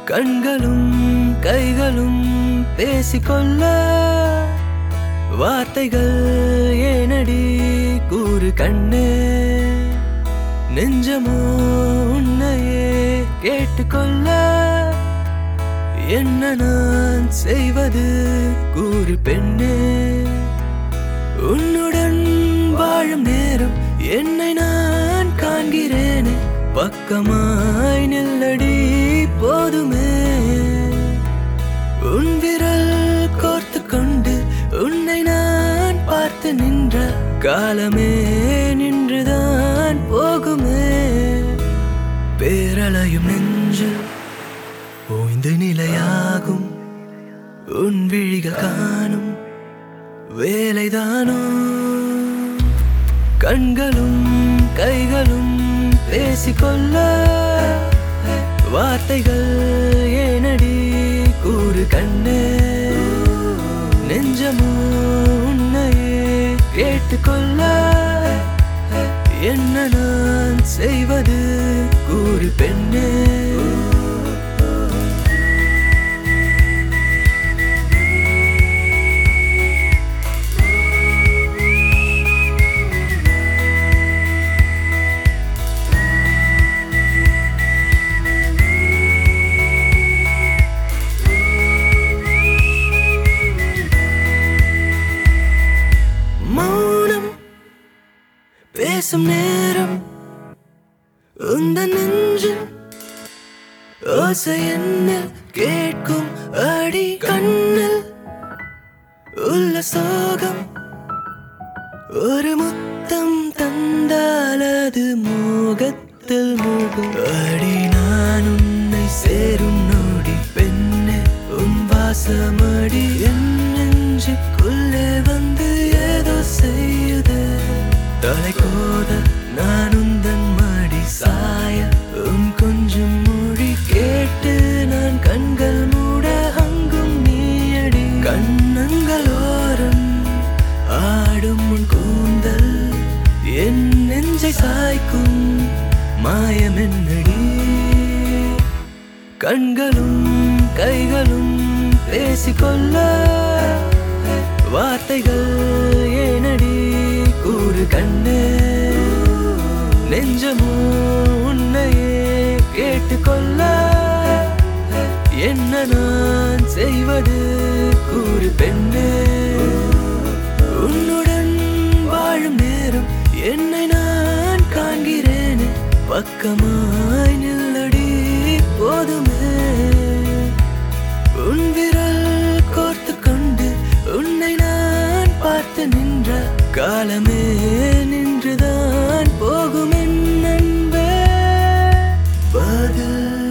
கண்களும் கைகளும் பேசிக்கொள்ள வார்த்தைகள் ஏனடி கூறு கண்ணே நெஞ்சமோ உன்னையே கேட்டுக்கொள்ள என்ன நான் செய்வது கூறு பெண்ணே உன்னுடன் வாழும் நேரம் என்னை நான் காண்கிறேனே பக்கமாய் நில்லடி போதுமே உன் விரல் கோர்த்து கொண்டு உன்னை நான் பார்த்து நின்ற காலமே நின்றுதான் போகுமே பேரலையும் நெஞ்சில் ஓய்ந்து நிலையாகும் உன் விழிகள் காணும் வேலைதானோ கண்களும் கைகளும் பேசிக்கொள்ள வார்த்தைகள் ஏனடி கூறு கண்ணே நெஞ்சமோ உன்னையே கேட்டுக்கொள்ள என்ன நான் செய்வது கூறு பெண்ணே மௌனம் பேசும் நேரம் உந்த நெஞ்சில் ஓசை என்ன கேட்கும் அடி கண்ணில் உள்ள சோகம் ஒரு முத்தம் தந்தால் அது மோகத்தில் மூகும் அடி நான் உன்னை சேரும் நோடி பெண்ணே உன் வாசமடி என் நெஞ்சுக்குள்ளே வந்து ஏதோ செய்யுது தலை கோத நான் உந்தன் மடி சாய உன் கொஞ்சம் மொழி கேட்டு நான் கண்கள் மூட அங்கும் நீயடி கண்ணங்களோரம் ஆடும் உன் கூந்தல் என் நெஞ்சை சாய்க்கும் மாயம் என்னடி கண்களும் கைகளும் பேசிக்கொள்ள வார்த்தைகள் ஏனடி கூறு கண்ணே நெஞ்சமோ உன்னையே கேட்டுக்கொள்ள என்ன நான் செய்வது கூறு பெண்ணே உன்னுடன் வாழும் நேரம் என்னை நான் காண்கிறேனே பக்கமாய் நில்லடி போதுமே உன் விரல் கோர்த்து கொண்டு உன்னை நான் பார்த்து நின்ற காலமே நின்றுதான் போகும் என் அன்பே பதில்